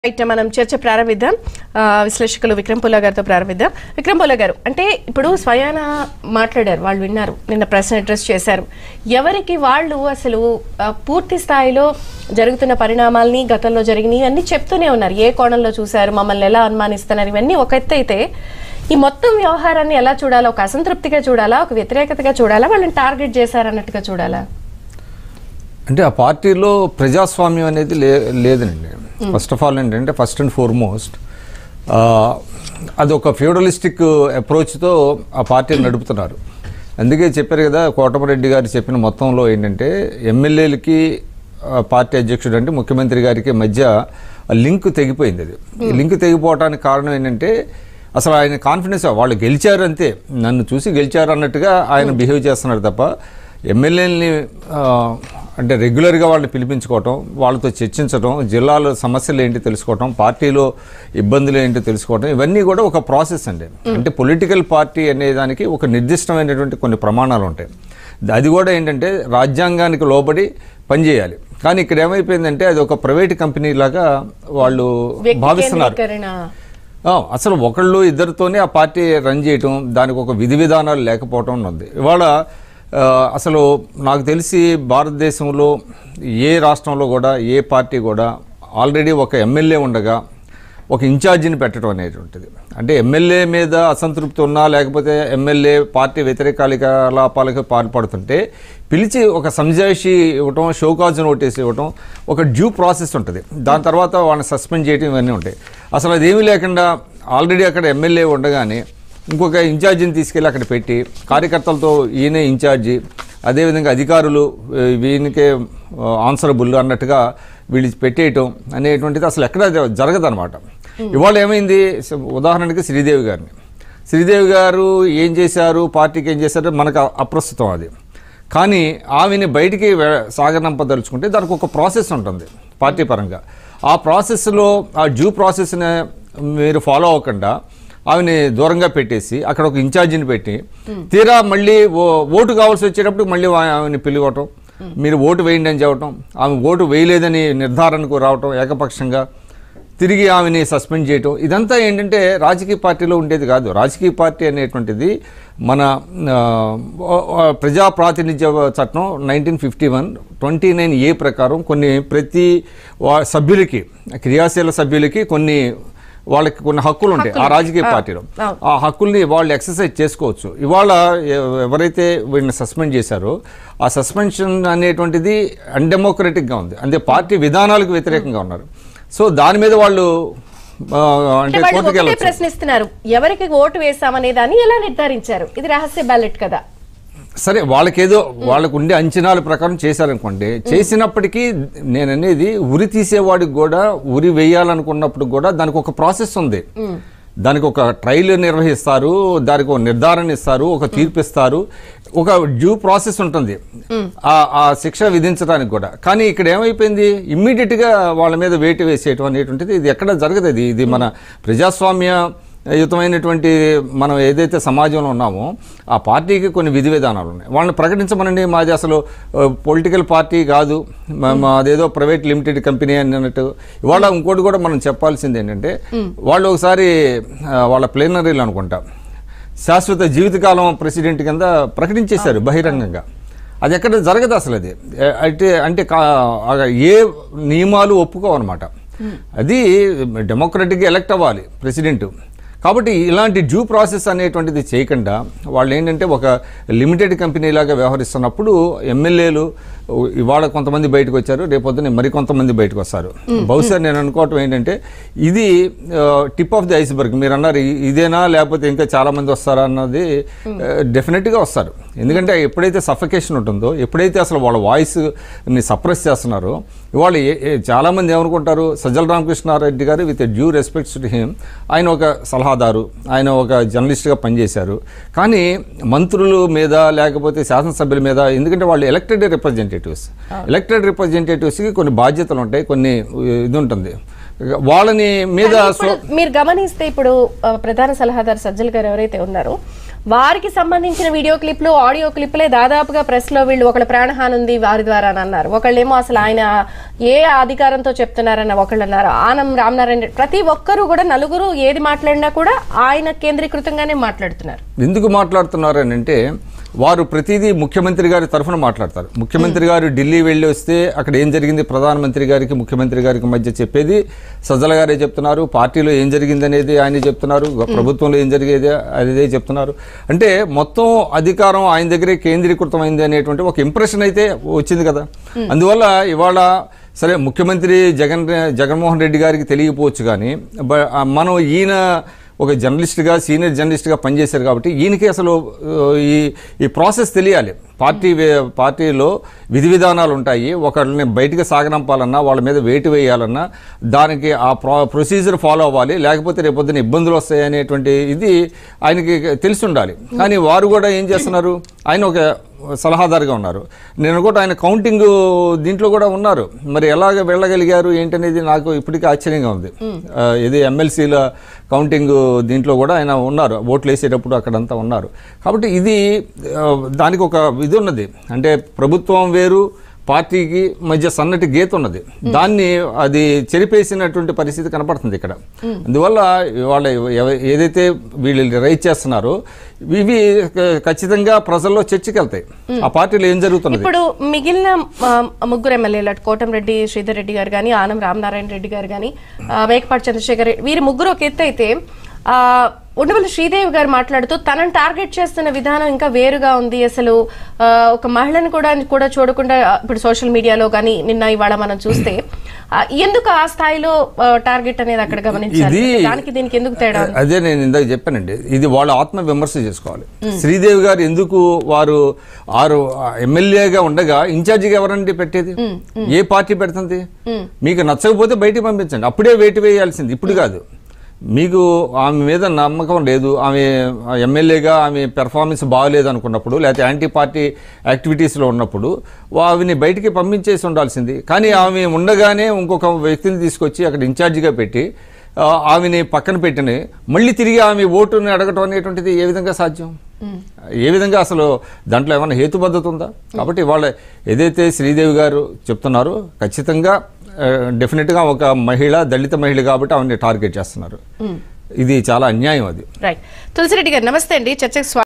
Right మనం చర్చ ప్రారంభిద్దాం ఆ, విశ్లేషకులు విక్రమ్ పుల్లా గారితో ప్రారంభిద్దాం విక్రమ్ పుల్లా గారు అంటే ఇప్పుడు స్వయాన మాట్లాడారు వాళ్ళు విన్నారు నిన్న ప్రశ్న అడ్రస్ చేశారు ఎవరికి వాళ్ళు అసలు ఆ, పూర్తి స్థాయిలో జరుగుతున్న పరిణామాల్ని గతంలో జరిగినవి అన్ని చెప్తూనే ఉన్నారు ఏ కోణంలో చూశారు మమ్మల్ని ఎలా అనుమానిస్తున్నారు ఇవన్నీ ఒక ఎత్తు అయితే ఈ మొత్తం వ్యవహారాన్ని ఎలా చూడాలా ఒక అసంతృప్తిగా చూడాలా ఒక వ్యతిరేకతగా చూడాలా వాళ్ళని టార్గెట్ చేశారన్నట్టుగా చూడాలా అంటే ఆ పార్టీలో ప్రజాస్వామ్యం అనేది లే లేదండి ఫస్ట్ ఆఫ్ ఆల్ ఏంటంటే ఫస్ట్ అండ్ ఫార్మోస్ట్ అది ఒక ఫ్యూడలిస్టిక్ అప్రోచ్తో ఆ పార్టీని నడుపుతున్నారు అందుకే చెప్పారు కదా కోటమరెడ్డి గారు చెప్పిన మొత్తంలో ఏంటంటే ఎమ్మెల్యేలకి పార్టీ అధ్యక్షుడు అంటే ముఖ్యమంత్రి గారికి మధ్య లింక్ తెగిపోయింది అది ఈ లింక్ తెగిపోవడానికి కారణం ఏంటంటే అసలు ఆయన కాన్ఫిడెన్స్ వాళ్ళు గెలిచారు అంతే నన్ను చూసి గెలిచారు అన్నట్టుగా ఆయన బిహేవ్ చేస్తున్నారు తప్ప ఎమ్మెల్యేలని అంటే రెగ్యులర్గా వాళ్ళని పిలిపించుకోవటం వాళ్ళతో చర్చించడం జిల్లాలో సమస్యలు ఏంటి తెలుసుకోవటం పార్టీలో ఇబ్బందులు ఏంటో తెలుసుకోవటం ఇవన్నీ కూడా ఒక ప్రాసెస్ అండి అంటే పొలిటికల్ పార్టీ అనే దానికి ఒక నిర్దిష్టమైనటువంటి కొన్ని ప్రమాణాలు ఉంటాయి అది కూడా ఏంటంటే రాజ్యాంగానికి లోబడి పనిచేయాలి కానీ ఇక్కడ ఏమైపోయిందంటే అది ఒక ప్రైవేట్ కంపెనీ లాగా వాళ్ళు వ్యక్తి భావిస్తున్నారు కేంద్రీకరణ ఆ, అసలు ఒకళ్ళు ఇద్దరితోనే ఆ పార్టీ రన్ చేయటం దానికి ఒక విధి విధానాలు లేకపోవటం ఉంది ఇవాళ ఆ, అసలు నాకు తెలిసి భారతదేశంలో ఏ రాష్ట్రంలో కూడా ఏ పార్టీ కూడా ఆల్రెడీ ఒక ఎమ్మెల్యే ఉండగా ఒక ఇన్ఛార్జిని పెట్టడం అనేటువంటిది అంటే ఎమ్మెల్యే మీద అసంతృప్తి ఉన్నా లేకపోతే ఎమ్మెల్యే పార్టీ వ్యతిరేక కార్యకలాపాలకు పాల్పడుతుంటే పిలిచి ఒక సంజాయిషి ఇవ్వటం షోకాజ్ నోటీస్ ఇవ్వటం ఒక డ్యూ ప్రాసెస్ ఉంటుంది దాని తర్వాత వాళ్ళని సస్పెండ్ చేయడం ఇవన్నీ ఉంటాయి అసలు అదేమీ లేకుండా ఆల్రెడీ అక్కడ ఎమ్మెల్యే ఉండగానే ఇంకొక ఇన్ఛార్జిని తీసుకెళ్ళి అక్కడ పెట్టి కార్యకర్తలతో ఈయనే ఇన్ఛార్జి అదేవిధంగా అధికారులు ఆ, వీనికే ఆన్సరబుల్ అన్నట్టుగా వీళ్ళు పెట్టేయటం అనేటువంటిది అసలు ఎక్కడ జరగదన్నమాట ఇవాళ ఏమైంది స- ఉదాహరణకి శ్రీదేవి గారిని శ్రీదేవి గారు ఏం చేశారు పార్టీకి ఏం చేశారో మనకు అ- అప్రస్తుతం అది కానీ ఆమెని బయటికి వె- సాగనంపదలుచుకుంటే దానికి ఒక ప్రాసెస్ ఉంటుంది పార్టీ పరంగా ఆ ప్రాసెస్లో ఆ డ్యూ ప్రాసెస్ని మీరు ఫాలో అవ్వకుండా ఆమెని దూరంగా పెట్టేసి అక్కడ ఒక ఇన్ఛార్జిని పెట్టి తీరా మళ్ళీ ఓ- ఓటు కావాల్సి వచ్చేటప్పుడు మళ్ళీ ఆ- ఆమెని పిలువటం మీరు ఓటు వేయండి అని చెప్పటం ఆమె ఓటు వేయలేదని నిర్ధారణకు రావటం ఏకపక్షంగా తిరిగి ఆమెని సస్పెండ్ చేయటం ఇదంతా ఏంటంటే రాజకీయ పార్టీలో ఉండేది కాదు రాజకీయ పార్టీ అనేటువంటిది మన ఆ, ఆ, ప్రజా ప్రాతినిధ్య చట్టం nineteen fifty one twenty nine A ప్రకారం కొన్ని ప్రతి వా- సభ్యులకి క్రియాశీల సభ్యులకి కొన్ని వాళ్ళకి కొన్ని హక్కులు ఉంటాయి ఆ రాజకీయ పార్టీలో ఆ హక్కుల్ని వాళ్ళు ఎక్సర్సైజ్ చేసుకోవచ్చు ఇవాళ ఎ- ఎవరైతే వీళ్ళని సస్పెండ్ చేశారో ఆ సస్పెన్షన్ అనేటువంటిది అన్డెమోక్రటిక్గా ఉంది అంటే పార్టీ విధానాలకు వ్యతిరేకంగా ఉన్నారు సో దాని మీద వాళ్ళు ఆ, అంటే అంటే వాళ్ళు కోర్టుకు ఒకటే వెళ్ళొచ్చు ప్రశ్నిస్తున్నారు ఎవరికి ఓటు వేసామనే దాన్ని ఎలా నిర్ధారించారు ఇది రహస్య బ్యాలెట్ కదా సరే వాళ్ళకేదో వాళ్ళకు ఉండే అంచనాల ప్రకారం చేశారనుకోండి చేసినప్పటికీ నేను అనేది ఉరి తీసేవాడికి కూడా ఉరి వేయాలనుకున్నప్పుడు కూడా దానికి ఒక ప్రాసెస్ ఉంది దానికి ఒక ట్రయల్ నిర్వహిస్తారు దానికి ఒక నిర్ధారణ ఇస్తారు ఒక తీర్పు ఇస్తారు ఒక డ్యూ ప్రాసెస్ ఉంటుంది ఆ ఆ శిక్ష విధించడానికి కూడా కానీ ఇక్కడ ఏమైపోయింది ఇమ్మీడియట్ గా వాళ్ళ మీద వేటు వేసేయటం అనేటువంటిది ఇది ఎక్కడ జరగదు ఇది ఇది మన ప్రజాస్వామ్య యుతమైనటువంటి మనం ఏదైతే సమాజంలో ఉన్నామో ఆ పార్టీకి కొన్ని విధి విధానాలు ఉన్నాయి వాళ్ళని ప్రకటించమనండి మాది అసలు పొలిటికల్ పార్టీ కాదు మా- మాదేదో ప్రైవేట్ లిమిటెడ్ కంపెనీ అని అన్నట్టు ఇవాళ ఇంకోటి కూడా మనం చెప్పాల్సింది ఏంటంటే వాళ్ళు ఒకసారి ఆ, వాళ్ళ ప్లేనరీలు అనుకుంటా శాశ్వత జీవితకాలం ప్రెసిడెంట్ కింద ప్రకటించేశారు బహిరంగంగా అది ఎక్కడ జరగదు అసలు అది ఏ- అంటే అంటే కా- ఆ ఏ నియమాలు ఒప్పుకోవన్నమాట అది డెమోక్రటిక్గా ఎలక్ట్ అవ్వాలి ప్రెసిడెంట్ కాబట్టి ఇలాంటి డ్యూ ప్రాసెస్ అనేటువంటిది చేయకుండా వాళ్ళు ఏంటంటే ఒక లిమిటెడ్ కంపెనీ లాగా వ్యవహరిస్తున్నప్పుడు ఎమ్మెల్యేలు ఇవాళ కొంతమంది బయటకు వచ్చారు రేపొద్దున మరి కొంతమంది బయటకు వస్తారు బహుశా నేను అనుకోవటం ఏంటంటే ఇది టిప్ ఆఫ్ ది ఐస్బర్గ్ మీరు అన్నారు ఇ- ఇదేనా లేకపోతే ఇంకా చాలా మంది వస్తారా అన్నది డెఫినెట్గా వస్తారు ఎందుకంటే ఎప్పుడైతే సఫకేషన్ ఉంటుందో ఎప్పుడైతే అసలు వాళ్ళ వాయిస్ని సప్రెస్ చేస్తున్నారో ఇవాళ ఏ- ఏ- చాలా మంది ఏమనుకుంటారు సజ్జల రామకృష్ణారెడ్డి గారు with due respects to him ఆయన ఒక సలహాదారు ఆయన ఒక జర్నలిస్ట్గా పనిచేశారు కానీ మంత్రుల మీద లేకపోతే శాసనసభ్యుల మీద ఎందుకంటే వాళ్ళు ఎలక్టెడ్ రిప్రజెంటేటివ్స్ ఎలక్టెడ్ రిప్రజెంటేటివ్స్కి కొన్ని బాధ్యతలు ఉంటాయి కొన్ని ఇది ఉంటుంది వాళ్ళని మీద కానీ ఇప్పుడు మీరు గమనిస్తే ఇప్పుడు ఆ, ప్రధాన సలహాదారు సజ్జల్ గారు ఎవరైతే ఉన్నారో వారికి సంబంధించిన వీడియో క్లిప్లు ఆడియో క్లిప్లే దాదాపుగా ప్రెస్ లో వీళ్ళు ఒకళ్ళ ప్రాణహాని ఉంది వారి ద్వారా అని అన్నారు ఒకళ్ళేమో అసలు ఆయన ఏ అధికారంతో చెప్తున్నారన్న ఒకళ్ళు అన్నారు ఆనం రామనారాయణ రెడ్డి ప్రతి ఒక్కరూ కూడా నలుగురు ఏది మాట్లాడినా కూడా ఆయన కేంద్రీకృతంగానే మాట్లాడుతున్నారు ఎందుకు మాట్లాడుతున్నారు అని అంటే వారు ప్రతిదీ ముఖ్యమంత్రి గారి తరఫున మాట్లాడతారు ముఖ్యమంత్రి గారు ఢిల్లీ వెళ్ళి వస్తే అక్కడ ఏం జరిగింది ప్రధానమంత్రి గారికి ముఖ్యమంత్రి గారికి మధ్య చెప్పేది సజ్జల గారే చెప్తున్నారు పార్టీలో ఏం జరిగింది అనేది ఆయన చెప్తున్నారు ప్రభుత్వంలో ఏం జరిగేది అదే చెప్తున్నారు అంటే మొత్తం అధికారం ఆయన దగ్గరే కేంద్రీకృతమైంది అనేటువంటి ఒక ఇంప్రెషన్ అయితే వచ్చింది కదా అందువల్ల ఇవాళ సరే ముఖ్యమంత్రి జగన్ జగన్మోహన్ రెడ్డి గారికి తెలియకపోవచ్చు కానీ బ- ఆ మనం ఈయన ఒక జర్నలిస్ట్గా సీనియర్ జర్నలిస్ట్గా పనిచేశారు కాబట్టి ఈయనకి అసలు ఆ, ఈ ఈ ప్రాసెస్ తెలియాలి పార్టీ వే- పార్టీలో విధి విధానాలు ఉంటాయి ఒకళ్ళని బయటకు సాగనంపాలన్నా వాళ్ళ మీద వేటు వేయాలన్నా దానికి ఆ ప్రో ప్రొసీజర్ ఫాలో అవ్వాలి లేకపోతే రేపొద్దున ఇబ్బందులు వస్తాయి అనేటువంటి ఇది ఆయనకి తెలిసి ఉండాలి కానీ వారు కూడా ఏం చేస్తున్నారు ఆయన ఒక సలహాదారుగా ఉన్నారు నేను కూడా ఆయన కౌంటింగ్ దీంట్లో కూడా ఉన్నారు మరి ఎలాగ వెళ్ళగలిగారు ఏంటనేది నాకు ఇప్పటికీ ఆశ్చర్యంగా ఉంది ఆ, ఇది ఎమ్మెల్సీల కౌంటింగ్ దీంట్లో కూడా ఆయన ఉన్నారు ఓట్లు వేసేటప్పుడు అక్కడంతా ఉన్నారు కాబట్టి ఇది ఆ, దానికి ఒక ఇది ఉన్నది అంటే ప్రభుత్వం వేరు పార్టీకి మధ్య సన్నటి గీత ఉన్నది దాన్ని అది చెరిపేసినటువంటి పరిస్థితి కనపడుతుంది ఇక్కడ అందువల్ల వాళ్ళ ఏదైతే వీళ్ళు రైట్ చేస్తున్నారో ఇవి ఖచ్చితంగా ప్రజల్లో చర్చకి వెళ్తాయి ఆ పార్టీలో ఏం జరుగుతున్నది ఇప్పుడు మిగిలిన ఆ, ముగ్గురు ఎమ్మెల్యేలు అటు కోటంరెడ్డి శ్రీధర్ రెడ్డి గారు కానీ ఆనం రామనారాయణ రెడ్డి గారు కానీ మేకపాటి చంద్రశేఖర్ రెడ్డి వీరి ముగ్గురు ఒక ఎత్తు అయితే ఆ, ఉండవల్లి శ్రీదేవి గారు మాట్లాడుతూ తనను టార్గెట్ చేస్తున్న విధానం ఇంకా వేరుగా ఉంది అసలు ఆ, ఒక మహిళను కూడా కూడా చూడకుండా ఆ, ఇప్పుడు సోషల్ మీడియాలో కానీ నిన్న ఇవాళ మనం చూస్తే ఆ, ఎందుకు ఆ స్థాయిలో ఆ, టార్గెట్ అనేది అక్కడ గమనించాలి ఇది- దానికి దీనికి ఎందుకు తేడా ఉంది? అదే నేను ఇందాక చెప్పానండి ఇది వాళ్ళ ఆత్మ విమర్శ చేసుకోవాలి శ్రీదేవి గారు ఎందుకు వారు ఆరు ఎమ్మెల్యేగా ఉండగా ఇన్ఛార్జిగా ఎవరండి పెట్టేది ఏ పార్టీ పెడుతుంది మీకు నచ్చకపోతే బయటికి పంపించండి అప్పుడే వేటు వేయాల్సింది ఇప్పుడు కాదు మీకు ఆమె మీద నమ్మకం లేదు ఆమె ఎమ్మెల్యేగా ఆమె పెర్ఫార్మెన్స్ బాగలేదు అనుకున్నప్పుడు లేకపోతే యాంటీ పార్టీ యాక్టివిటీస్లో ఉన్నప్పుడు ఆమెని బయటికి పంపించేసి ఉండాల్సింది కానీ ఆమె ఉండగానే ఇంకొక వ్యక్తిని తీసుకొచ్చి అక్కడ ఇన్ఛార్జిగా పెట్టి ఆ, ఆమెని పక్కన పెట్టిన మళ్ళీ తిరిగి ఆమె ఓటుని అడగటం అనేటువంటిది ఏ విధంగా సాధ్యం ఏ విధంగా అసలు దాంట్లో ఏమైనా హేతుబద్ధత ఉందా కాబట్టి వాళ్ళ ఏదైతే శ్రీదేవి గారు చెప్తున్నారో ఖచ్చితంగా ఆ, డెఫినెట్గా ఒక మహిళ దళిత మహిళ కాబట్టి ఆమెని టార్గెట్ చేస్తున్నారు ఇది చాలా అన్యాయం అది రైట్ తులసిరెడ్డి గారు నమస్తే అండి చర్చకు స్వాగతం